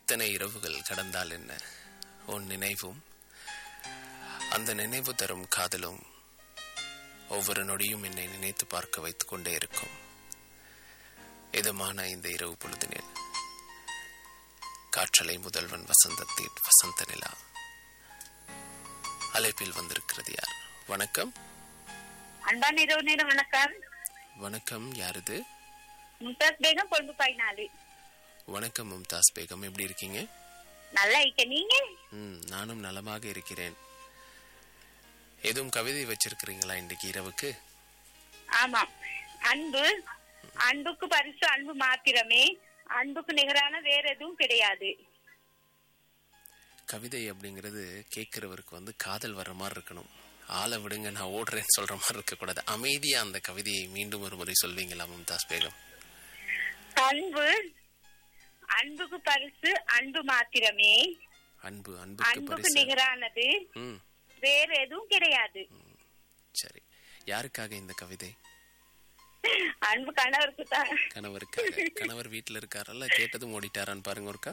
எத்தனை இரவுகள் கடந்தால் என்ன உன் நினைவும் அந்த நினைவு தரும் காதலும் ஒவ்வொரு நொடியும் என்னை நினைத்து பார்க்க வைத்துக் கொண்டே இருக்கும் இதமான இந்த இரவு பொழுதினில் காற்றலை முதல்வன் வசந்தத்தின் வசந்த நிலா அழைப்பில் வந்திருக்கிறது யார் வணக்கம் அன்பான இரவு நேரம் வணக்கம் வணக்கம் யாருது மும்தாஸ் பேகம் கொழும்பு பதினாலு வணக்கம் மும்தாஸ் பேகம் எப்படி இருக்கீங்க நல்லா இருக்க நீங்க ம் நானும் நலமாக இருக்கிறேன் எதுவும் கவிதை வச்சிருக்கிறீங்களா இன்றைக்கு இரவுக்கு ஆமாம் அன்பு அன்புக்கு பரிசு அன்பு மாத்திரமே அன்புக்கு நிகரான வேற எதுவும் கிடையாது கவிதை அப்படிங்கிறது கேட்கிறவருக்கு வந்து காதல் வர்ற மாதிரி இருக்கணும் ஆளை விடுங்க நான் ஓடுறேன்னு சொல்ற மாதிரி இருக்கக்கூடாது அமைதியா அந்த கவிதையை மீண்டும் ஒரு முறை சொல்வீங்களா மும்தாஸ் பேகம் அன்பு அன்புக்கு பரிசு அன்பு மாத்திரமே அன்பு அன்புக்கு அன்புக்கு பரிசு நிகரானது ம் வேற எதுவும் கிடையாது சரி யாருக்காக இந்த கவிதை அன்பு கணவருக்கு தான் கணவருக்காக கணவர் வீட்டுல இருக்காரல்ல கேட்டதும் ஓடிட்டாரான்னு பாருங்க ஒருக்கா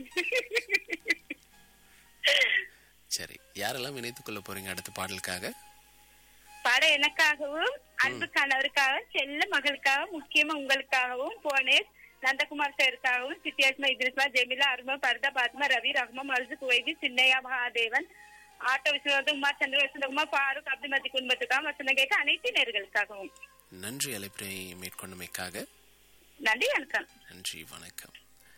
சரி யாரெல்லாம் இணைத்துக் கொள்ள போறீங்க அடுத்த பாடலுக்காக படம் எனக்காகவும் அன்பு கணவருக்காக செல்ல மகளுக்காகவும் முக்கியமா உங்களுக்காகவும் போனேன் நந்தகுமார் சாருக்காகவும் சித்தியாஸ்மா இத்ரிஸ்மா ஜெமிலா அருமா பரதா பாத்மா ரவி ரஹ்மா மல்சு குவைதி சின்னையா மகாதேவன் ஆட்டோ விஸ்வநாதன் உமா சந்திர வசந்தகுமார் ஃபாரூக் அப்துல் மதி குடும்பத்துக்காக வசந்தம் கேட்க அனைத்து நேர்களுக்காகவும் நன்றி அழைப்பினை மேற்கொண்டமைக்காக நன்றி வணக்கம் நன்றி வணக்கம்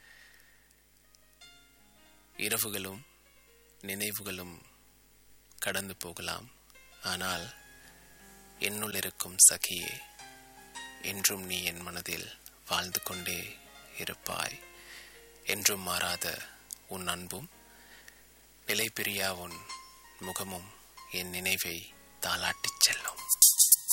இரவுகளும் நினைவுகளும் கடந்து போகலாம் ஆனால் என்னுள் இருக்கும் சகியே என்றும் நீ என் மனதில் வாழ்ந்து கொண்டே இருப்பாய் என்றும் மாறாத உன் அன்பும் நிலை பிரியா உன் முகமும் என் நினைவை தாளாட்டிச் செல்லும்